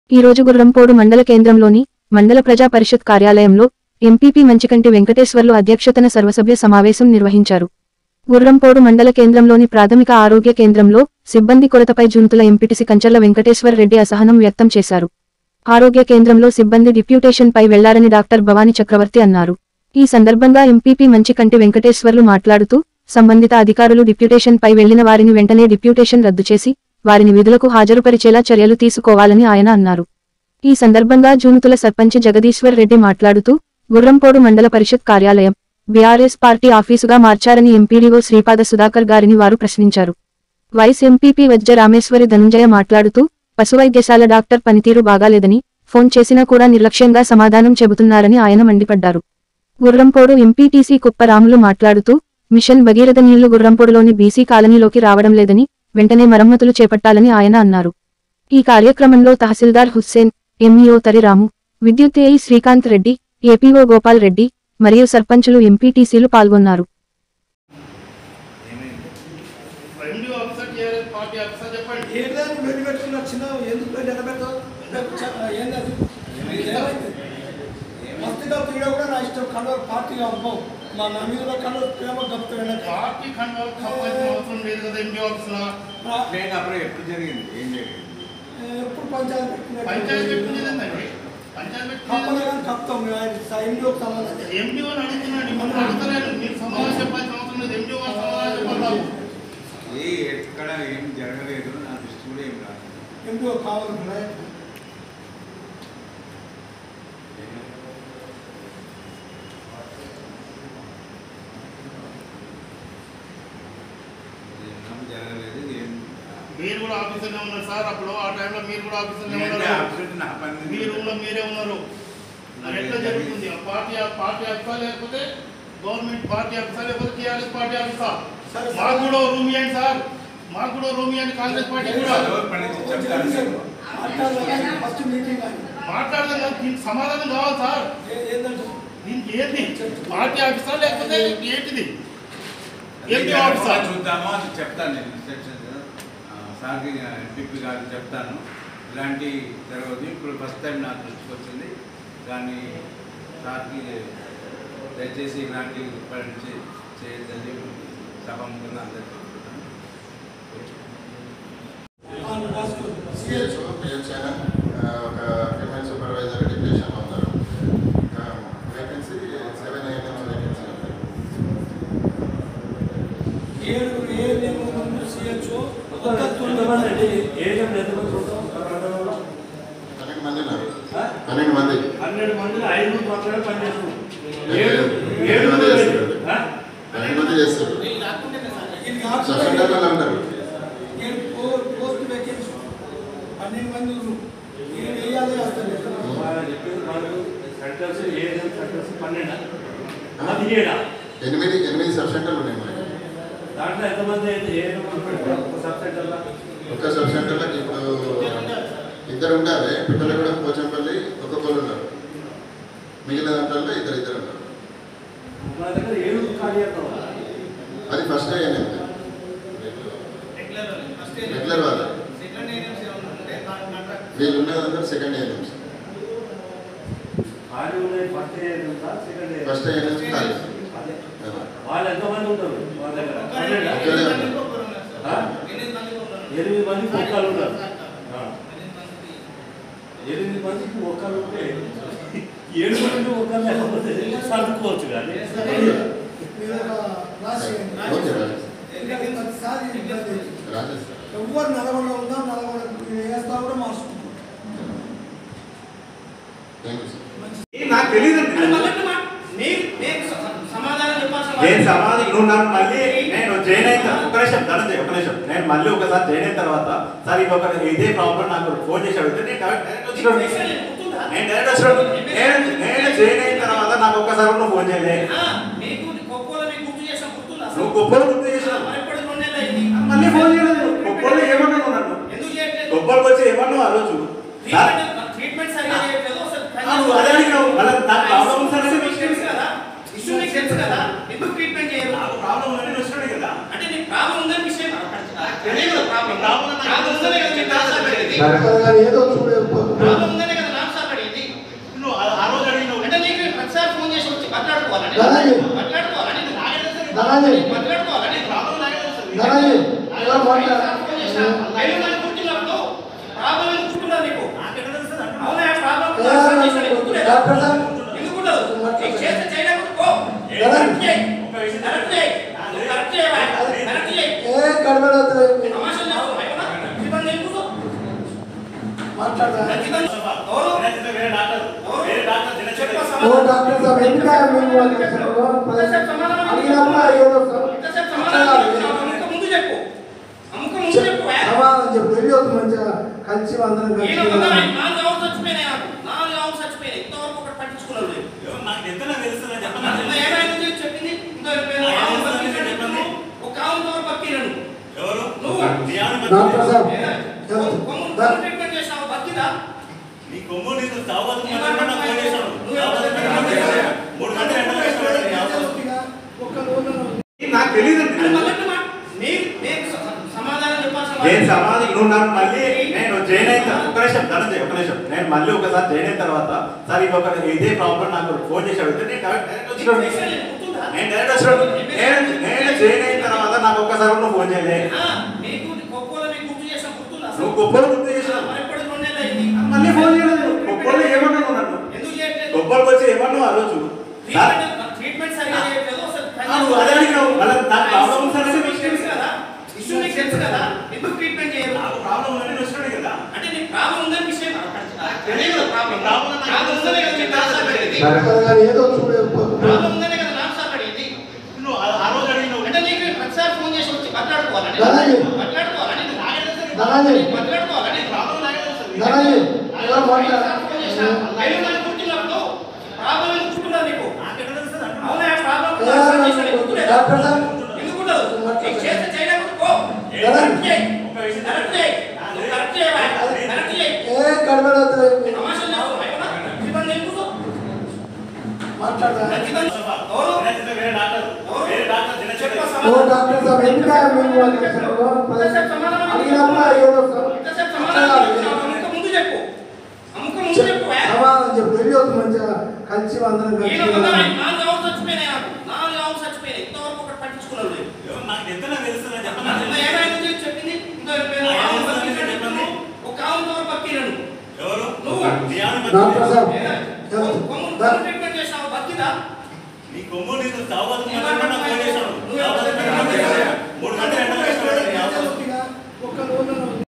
ఈ రోజు గుర్రంపోడు మండల కేంద్రంలోని మండల ప్రజా పరిషత్ కార్యాలయంలో ఎంపీపీ మంచికంటి వెంకటేశ్వర్లు అధ్యక్షతన సర్వసభ్య సమావేశం నిర్వహించారు గుర్రంపోడు మండల కేంద్రంలోని ప్రాథమిక ఆరోగ్య కేంద్రంలో సిబ్బంది కొరతపై జూన్తుల ఎంపీటీసీ కంచర్ల వెంకటేశ్వర్ రెడ్డి అసహనం వ్యక్తం చేశారు ఆరోగ్య కేంద్రంలో సిబ్బంది డిప్యూటేషన్ పై వెళ్లారని డాక్టర్ భవానీ చక్రవర్తి అన్నారు ఈ సందర్భంగా ఎంపీపీ మంచికంటి వెంకటేశ్వర్లు మాట్లాడుతూ సంబంధిత అధికారులు డిప్యూటేషన్ పై వెళ్లిన వారిని వెంటనే డిప్యూటేషన్ రద్దు చేసి వారిని విధులకు హాజరుపరిచేలా చర్యలు తీసుకోవాలని ఆయన అన్నారు ఈ సందర్భంగా జూనుతుల సర్పంచ్ జగదీశ్వర్ రెడ్డి మాట్లాడుతూ గుర్రంపోడు మండల పరిషత్ కార్యాలయం బీఆర్ఎస్ పార్టీ ఆఫీసుగా మార్చారని ఎంపీడీఓ శ్రీపాద సుధాకర్ గారిని వారు ప్రశ్నించారు వైస్ ఎంపీపీ వజ్జ రామేశ్వరి ధనుంజయ మాట్లాడుతూ పశువైద్యశాల డాక్టర్ పనితీరు బాగాలేదని ఫోన్ చేసినా కూడా నిర్లక్ష్యంగా సమాధానం చెబుతున్నారని ఆయన మండిపడ్డారు గుర్రంపోడు ఎంపీటీసీ కుప్పరాములు మాట్లాడుతూ మిషన్ భగీరథ నీళ్లు గుర్రంపోడులోని బీసీ కాలనీలోకి రావడం లేదని వెంటనే మరమ్మతులు చేపట్టాలని ఆయన అన్నారు ఈ కార్యక్రమంలో తహసీల్దార్ హుస్సేన్ ఎంఈఓ తరిరాము విద్యుత్ ఏఈ శ్రీకాంత్ రెడ్డి ఏపీఓ గోపాల్ రెడ్డి మరియు సర్పంచులు ఎంపీటీసీలు పాల్గొన్నారు MD officer TRS party officer చెప్పండి ఏదాన్ని వెళ్ళి పెట్టుకున్న చిన్న ఎందుకు వెళ్ళి నిలబెడతావు ఏంది అది ఏమైంది మస్తుగా తీయడం కూడా నా ఇష్టం కలర్ పార్టీగా అవ్వవు మా నా మీద కలర్ ప్రేమ గప్తు పార్టీ ఖండాలు సంబంధించిన అవసరం లేదు కదా ఎండి ఆఫీసులో నేను అప్పుడు ఎప్పుడు జరిగింది ఏం జరిగింది ఎప్పుడు పంచాయతీ పెట్టినట్టు పంచాయతీ పెట్టుకునేది ఏంటండి పంచాయతీ కప్పలు పెట్టుకునేది కానీ కప్తాం మేము ఆయన ఇండియోకి సంబంధం ఎండిఓ అనుకున్నాడు మనం అడగలేదు మీరు సమాధానం చెప్పాల్సిన అవసరం లేదు ఎండిఓ సమాధానం చెప్పాలి ఏ ఎక్కడ ఏం జరగలేదు నా దృష్టి కూడా ఏం రాదు ఇండియో కావాలి ఏం జరగలేదు ఏం మీరు కూడా ఆఫీసర్నే ఉన్నారు సార్ అప్పుడు ఆ టైంలో మీరు కూడా ఆఫీసర్నే నేనంటే ఉన్నారు absolute నా పని మీ రూమ్ లో మీరే ఉన్నారు మరి ఎట్లా జరుగుతుంది ఆ పార్టీ పార్టీ ఆఫీసా లేకపోతే గవర్నమెంట్ పార్టీ ఆఫీసా లేకపోతే టీఆర్ఎస్ పార్టీ ఆఫీసా సరే, సరే. మాకు కూడా రూమ్ ఇవ్వండి సార్ మాకు కూడా రూమ్ ఇవ్వండి కాంగ్రెస్ పార్టీ కూడా ఎవరు పని చెప్తాను నేను. ఫస్ట్ మీటింగ్ అని మాట్లాడదాం కదా దీనికి సమాధానం కావాలి సార్ ఏ- ఏంటంటే దీనికి ఏంటి పార్టీ ఆఫీసా లేకపోతే ఏంటిది ఏంటి అది ఆఫీసా జరగకుండా చూద్దాము అది చెప్తాను నేను ఇన్స్ట్రక్షన్స్ సార్కి ఎంపీపీ గారికి చెప్తాను ఇలాంటి జరగదు ఇప్పుడు ఫస్ట్ టైం నా దృష్టికి వచ్చింది దాన్ని సార్కి దయచేసి ఇలాంటి పని చే- చేయొద్దని సభముఖంగా అందరికీ చెప్తున్నాను ఆయన రాసుకో సిహెచ్ఓ పిహెచ్ఐన ఒక ఫిమేల్ సూపర్వైజర్ డిప్యూషన్లో ఉన్నారు వేకెన్సీ సెవెన్ ఏఎన్ఎం వేకెన్సీ ఉంది ఏడు ఏ నియమం సిహెచ్ఓ పన్నెండు మంది ఉన్నారు పన్నెండు మంది పన్నెండు మందిలో ఐదు మాత్రమే పనిచేస్తున్నాం ఏడు ఏడు మంది చేస్తారు పన్నెండు మంది చేస్తారు సబ్ సెంటర్లలో ఉంటారు పోస్ట్ వేకెన్సీ పన్నెండు మంది ఉన్నారు. ఏడు వేయాలి అసలు చెప్పేది మనకు సెంటర్స్ ఏడు సెంటర్స్ పన్నెండు పదిహేడా ఎనిమిది ఎనిమిది సబ్ సెంటర్లు ఉన్నాయి మనకి దాంట్లో ఎంతమంది అయితే ఏడు ఒక సబ్ సెంటర్లో ఒక్క సబ్ సెంటర్లకు ఇప్పుడు ఇద్దరు ఉంటారు పిట్టలగూడెం పోచంపల్లి ఒక్కొక్కరు ఉన్నారు మిగిలిన దాంట్లో ఇద్దరు ఇద్దరు ఉన్నారు మన దగ్గర ఏడు ఖాళీ అవుతాం అది ఫస్ట్ ఏఎన్ఎం రెగ్యులర్ వాళ్ళు వీళ్ళు ఉన్నదందరూ సెకండ్ ఏఎన్ఎంస్ ఖాళీ ఉన్నాయి ఫస్ట్ ఏడు ఉందా సెకండ్ ఏడు ఫస్ట్ ఏఎన్ఎంస్ ఖాళీ అదే అలా. వాళ్ళు ఎంతమంది ఉంటారు వాళ్ళ దగ్గర పన్నెండా? ఒక్కరే ఉన్నారు. ఆ? ఎనిమిది మందికి ఒక్కరు ఉంటారు ఆ. ఎనిమిది మందికి ఒక్కరు ఉంటే ఏడు మంది ఒక్కరు లేకపోతే సర్దుకోవచ్చు కానీ మీరు ఒక రాసేయండి. ఓకే రాజేష్ ఎందుకంటే ప్రతిసారి ఇబ్బంది. రాజేష్ ఎవరు నల్గొండ ఉందా నల్గొండ వేస్తా కూడా మార్చుకుంటాం థ్యాంక్ యూ సార్ నాకు తెలియదు నేను సమాధి నువ్వు నాకు మళ్ళీ నేను జాయిన్ అయిన తర్వాత- ఒక నిమిషం ధనంజయ్ ఒక నిమిషం నేను మళ్ళీ ఒకసారి జాయిన్ అయిన తర్వాత సార్ ఇది ఒక ఇదే ప్రాబ్లం నాకు ఫోన్ చేసి అడిగితే నేను డైరెక్ట్ డైరెక్ట్ వచ్చినాడు నేను డైరెక్ట్ వచ్చినాడు నేను నేను జాయిన్ అయిన తర్వాత నాకు ఒక్కసారి కూడా నువ్వు ఫోన్ చేయలే నువ్వు గొప్పలు గుర్తు చేసినావు మళ్ళీ ఫోన్ చేయలేదు గొప్పలు ఏమన్నావు నన్ను గొప్పలకు వచ్చి ఏమన్నావు ఆ రోజు సార్, ఆ, నువ్వు అదే అడిగినావు మళ్ళీ నాకు ప్రాబ్లం ఉంది సార్ అంటే మీకు తెలుసు కదా నాకు ప్రాబ్లం ఉందని నువ్వు వచ్చినాడు కదా అంటే నీకు ప్రాబ్లం ఉందని విషయం తెలియదు ప్రాబ్లం ప్రాబ్లం నాకు ప్రాబ్లం ఉందని కదా చెప్పాల్సి వచ్చింది. ఏదో చూడే డాక్టర్ సార్ ఎందుకు ఉండదు? నీకు చేస్తే చేయలేకపోతే పో. కదా? కరెక్ట్ చేయి. కరెక్ట్ చేయి. నువ్వు కరెక్ట్ చేయవా? కరెక్ట్ చేయి. ఏ గడబడవుతుంది తమాషాలు చేస్తావా? ఏమన్నా? ఇబ్బంది ఏం కూర్చో? మాట్లాడదా ఇబ్బంది. ఎవరు? వేరే డాక్టర్ వేరే డాక్టర్ చిన్న చెప్పు చిన్న ఓ సమాధానం. డాక్టర్ సార్ ఎందుకు మేము వాళ్ళు చేశారు? ఎంతసేపు సమాధానం అడిగినప్పుడు అయ్యేదో సార్ ఎంతసేపు సమాధానం చెప్తావు? అమ్ముక ముందు చెప్పు అమ్ముక ముందు చెప్పు ఏ? సమాధానం చెప్పు తెలియదు మంచిగా కలిసి అందరం ఈయన కలిసి వందల నాలుగు ఆవులు చచ్చిపోయినాయి నాకు నాలుగు ఆవులు చచ్చిపోయినాయి ఇంతవరకు ఒకటి పట్టించుకున్నాడు లేదు నాకు ఎంత తెలుస్తుందని అమ్మ చెప్పండి ఏమైంది చెప్పి చెప్పింది ఇంకో ఇరవై ఆ, ఆవులు ఏమైంది బతికించాడు చెప్పండి. నువ్వు. ఒక ఆవును ఎవరు బతికినాడు ఎవరు నువ్వు. నీ ఆవిడ డాక్టర్ సార్ కొమ్మును ట్రీట్మెంట్ చేసినావు బతికిదా నీ కొమ్ము నీకు తావతు ఫోన్ చేశాను మూడు గంటలు ఎండ వేస్తున్నాడు నీ అవసరం. నాకు తెలియదు అది మళ్ళీ మా- మీరు మీరు స- సమాధానం చెప్పాల్సిన నేను వాళ్ళు. సమాధి నువ్వు నాకు మళ్ళీ నేను జైన్ అయిన ఒక నిమిషం ధనంజయ్ ఒక నిమిషం నేను మళ్ళీ ఒకసారి జైన్ అయిన తర్వాత సార్ ఇది ఒక ఇదే ప్రాబ్లం నాకు ఫోన్ చేసి అడిగితే నేను డైరెక్ట్ డైరెక్ట్ వచ్చినాడు చేసేది గుర్తుందా? నేను డైరెక్ట్ వచ్చినాడు నేను నేను జైన్ అయిన తర్వాత నాకు ఒక్కసారి కూడా నువ్వు ఫోన్ చేయలే ఆ, మీకు గొప్పలో మీకు గుర్తు చేసిన గుర్తుందా అసలు? నువ్వు గొప్పలు గుర్తు చేసినావు మరి ఎప్పటికి రెండేళ్ళు అయింది. మళ్ళీ ఫోన్ చేయలేదు గొప్పలు ఏమన్నావు నన్ను ఎందుకు చేయట్లేదు? గొప్పలకు వచ్చి ఏమన్నావు ఆ రోజు సార్ ట్రీట్మెంట్ ట్రీట్మెంట్ సరిగా చేయట్లేదు. ఒకసారి ఆ, నువ్వు అదే అడిగినావు మళ్ళీ నాకు ప్రాబ్లం ఉంది సార్ ఇష్యూ అంటే మీకు తెలుసు కదా ఇష్యూ మీకు తెలుసు కదా ఎందుకు ట్రీట్మెంట్ చేయరు నాకు ప్రాబ్లం ఉందని వచ్చినాడు కదా అంటే నీకు ప్రాబ్లం ఉందని విషయం అదే కదా ప్రాబ్లం ప్రాబ్లం ఉందని ప్రాబ్లం ఉందనే కదా మీకు నాకు సార్ అడిగింది డాక్టర్ గారు ఏదో చూడే ప్రాబ్లం ఉందనే కదా నాకు సార్ అడిగింది నువ్వు ఆ- ఆ రోజు అడిగినావు అంటే నీకు ప్రతిసారి ఫోన్ చేసి వచ్చి మాట్లాడుకోవాలని అలాగే. మాట్లాడుకోవాలని నువ్వు అలాగే. మాట్లాడుకోవాలని ప్రాబ్లం నాకే తెలుసు. ధనంజయ్ ఎలా మాట్లాడ ఫోన్ చేసినా నేను నన్ను కూర్చున్నప్పుడు ప్రాబ్లం ఎందుకు కూర్చున్నావు నీకు నాకెక్కడ తెలుస్తుంది అంటున్నా. అవునా ప్రాబ్లం ఏ, డాక్టర్ సార్ ఎందుకు ఉండదు నీకు చేస్తే చేయలేకపోతే పో కదా? కరెక్ట్ చేయి కరెక్ట్ చేయి నువ్వు కరెక్ట్ చేయవా కరెక్ట్ చేయి ఏ గడబడవుతుంది తమాషాలు చేస్తావా? ఏమన్నా? ఇబ్బంది ఏం కూర్చో? మాట్లాడదా ఇబ్బంది. ఎవరు? చిన్న వేరే డాక్టర్ వేరే డాక్టర్ చిన్న చెప్పు చిన్న ఓ సమాధానం. డాక్టర్ సార్ ఎందుకు మేము వాళ్ళు చేశారు? ఎంతసేపు సమాధానం అడిగినప్పుడు అయ్యేదో సార్ ఎంతసేపు సమాధానం చెప్తావు? అమ్ముక ముందు చెప్పు అమ్ముక ముందు చెప్పు ఏ? సమాధానం చెప్పు తెలియదు మంచిగా కలిసి అందరం ఈయన కలిసి వందల నాలుగు ఆవులు చచ్చిపోయినాయి నాకు నాలుగు ఆవులు చచ్చిపోయినాయి ఇంతవరకు ఒకటి పట్టించుకున్నాడు లేదు ఎవరు నాకు ఎంత తెలుస్తుందని అమ్మ చెప్పండి ఏమైంది చెప్పి చెప్పింది ఇంకో ఇరవై ఆ, ఆవులు ఏమైంది బతికించాడు చెప్పండి. నువ్వు. ఒక ఆవును ఎవరు బతికినాడు ఎవరు నువ్వు. నీ ఆవిడ డాక్టర్ సార్ కొమ్మును ట్రీట్మెంట్ చేసినావు బతికిదా నీ కొమ్ము నీకు తావతు నువ్వు ఫోన్ చేశాను నువ్వు